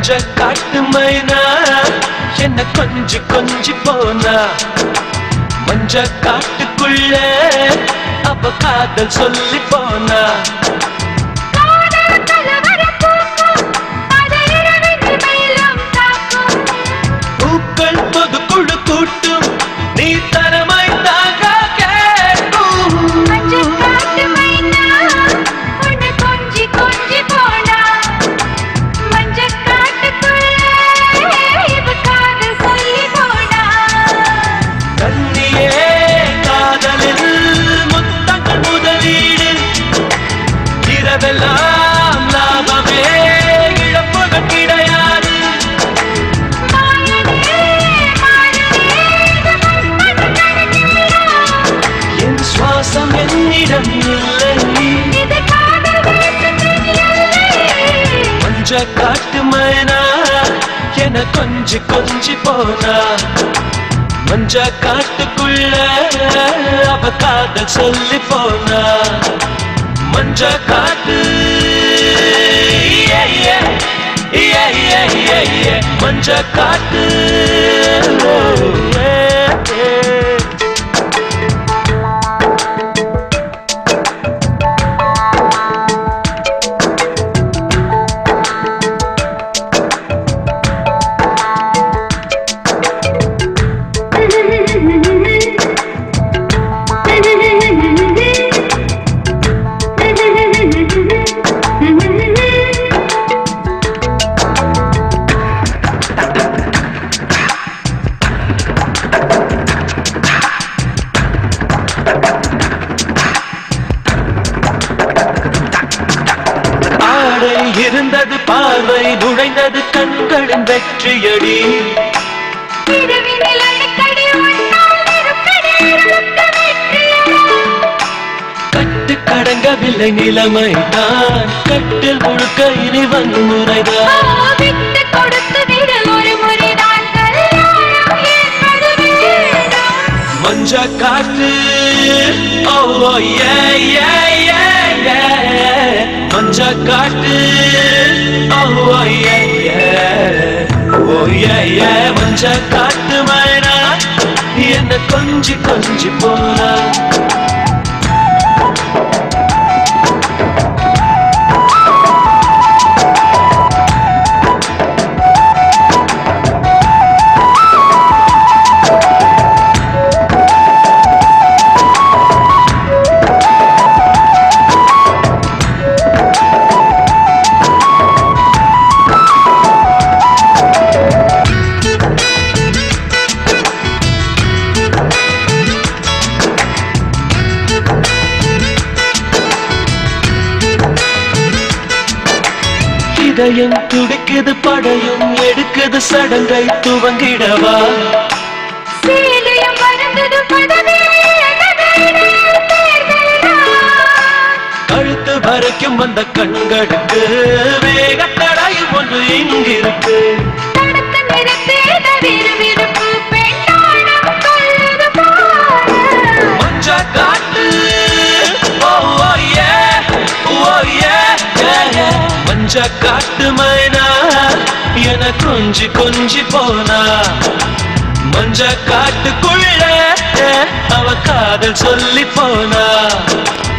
மஞ்ச காட்டு மைனா என்ன கொஞ்சி கொஞ்சி போனா மஞ்ச காட்டுக்குள்ள அவ காதல் சொல்லி போனா காதல் கலவரம் பூக்கும், அது இரவின்றி வெயிலும் தாக்கும். பூக்கள் பொது குழு கூட்டும் நீ தரமாய் தாங்க கேட்கும் மஞ்சள் காட்டு மைனா, உன்னை கொஞ்சி கொஞ்சி போனா. மஞ்சள் காட்டுக்குள்ளே இவ காதல் சொல்லி போனா. கண்ணியே காதலில் முத்தங்கள் முதலீடு இரவெல்லாம் லாபமே இழப்புகள் கிடையாது மாயனே, மாயனே, இது மன்மத கணக்கீடா. என் சுவாசம் என்னிடம் இல்லை இது காதல் தேசத்தின் எல்லை. மஞ்ச காட்டு மைனா என கொஞ்சி கொஞ்சி போனா மஞ்ச காட்டுக்குள்ள அவ காதல் சொல்லி போனா மஞ்ச காட்டு Yeah, yeah. Yeah, yeah, yeah, yeah. மஞ்ச காட்டு Yeah, yeah. ஆடை இருந்தது பார்வை நுழைந்தது கண்களின் வெற்றியடி இரவினில் அடிக்கடி உன்னால் நெருக்கடி இருளுக்கு வெற்றியடா. கட்டு கடங்கவில்லை நிலைமை தான் கட்டில் முழுக்க இனி வன்முறைதான் விட்டு கொடுத்து விட ஒரு முறைதான் கல்யாணம் ஏற்பட வேண்டும். மஞ்ச காட்டு ஓ ஓ, ஏ ஏ ஏ ஏ மஞ்ச காட்டு ஓ ஓ, ஏ ஏ ஓ ஏ ஏ மஞ்ச காட்டு மைனா என்ன கொஞ்சி கொஞ்சி போனா இதயம் துடிக்குது படையும் எடுக்குது சடங்கை துவங்கிடவா சீலியம் மறந்தது பதவி அழகையினால் தேர்தல்தான். கழுத்து வரைக்கும் வந்த கண்களுக்கு வேகத்தடையும் ஒன்று இங்கிருக்கு தடுக்க நிறுத்தேத விறுவிறுப்பு பெண்ணாடம் கொள்ளுது பாரு. மஞ்ச காட்டு ஓ ஓ ஏ ஓ ஏ ஏ, ஏ. மஞ்ச காட்டு மைனா என கொஞ்சி கொஞ்சி போனா மஞ்ச காட்டுக்குள்ள அவ காதல் சொல்லி போனா